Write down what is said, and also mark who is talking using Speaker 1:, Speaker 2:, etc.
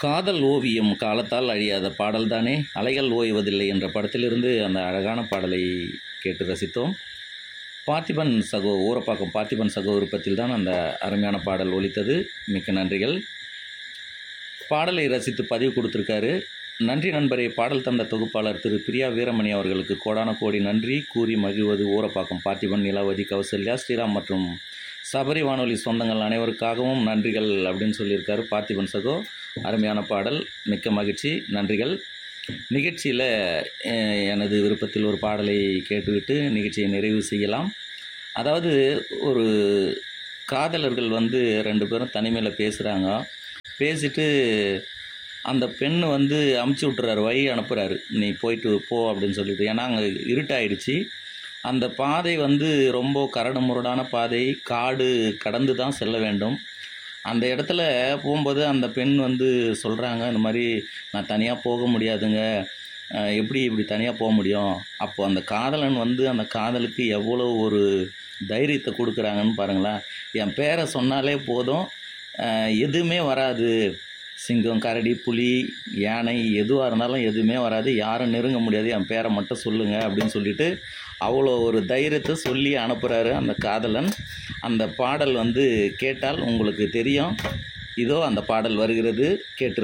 Speaker 1: காதல் ஓவியம் காலத்தால் அழியாத பாடல்தானே அலைகள் ஓய்வதில்லை என்ற படத்திலிருந்து அந்த அழகான பாடலை கேட்டு ரசித்தோம் பார்த்திபன் சகோ ஊரப்பாக்கம் பார்த்திபன் சகோ விருப்பத்தில் தான் அந்த அருமையான பாடல் ஒலித்தது மிக்க நன்றிகள் பாடலை ரசித்து பதிவு கொடுத்துருக்காரு நன்றி நண்பரே பாடல் தந்த தொகுப்பாளர் திரு பிரியா வீரமணி அவர்களுக்கு கோடான கோடி நன்றி கூறி மகிழ்வது ஊரப்பாக்கம் பார்த்திபன் நிலாவதி கௌசல்யா ஸ்ரீராம் மற்றும் சபரி வானொலி சொந்தங்கள் அனைவருக்காகவும் நன்றிகள் அப்படின்னு சொல்லியிருக்காரு பார்த்திபன் சகோ அருமையான பாடல் மிக்க மகிழ்ச்சி நன்றிகள் நிகழ்ச்சியில் அஹ், எனது விருப்பத்தில் ஒரு பாடலை கேட்டுவிட்டு நிகழ்ச்சியை நிறைவு செய்யலாம் அதாவது ஒரு காதலர்கள் வந்து ரெண்டு பேரும் தனிமையில் பேசுகிறாங்க பேசிட்டு அந்த பெண் வந்து அமுச்சு விட்டுறாரு வழி அனுப்புகிறாரு நீ போயிட்டு போ அப்படின்னு சொல்லிட்டு ஏன்னா அங்கே இருட்டாயிடுச்சு அந்த பாதை வந்து ரொம்ப கரடு முரடான பாதை காடு கடந்து தான் செல்ல வேண்டும் அந்த இடத்துல போகும்போது அந்த பெண் வந்து சொல்கிறாங்க இந்த மாதிரி நான் தனியாக போக முடியாதுங்க அஹ் எப்படி இப்படி தனியாக போக முடியும் அப்போ அந்த காதலன் வந்து அந்த காதலுக்கு எவ்வளோ ஒரு தைரியத்தை கொடுக்குறாங்கன்னு பாருங்களேன் என் பேரை சொன்னாலே போதும் அஹ் எதுவுமே வராது சிங்கம் கரடி புலி யானை எதுவாக இருந்தாலும் எதுவுமே வராது யாரும் நெருங்க முடியாது என் பேரை மட்டும் சொல்லுங்கள் அப்படின்னு சொல்லிட்டு அவ்வளோ ஒரு தைரியத்தை சொல்லி அனுப்புகிறாரு அந்த காதலன் அந்த பாடல் வந்து கேட்டால் உங்களுக்கு தெரியும் இதோ அந்த பாடல் வருகிறது கேட்டு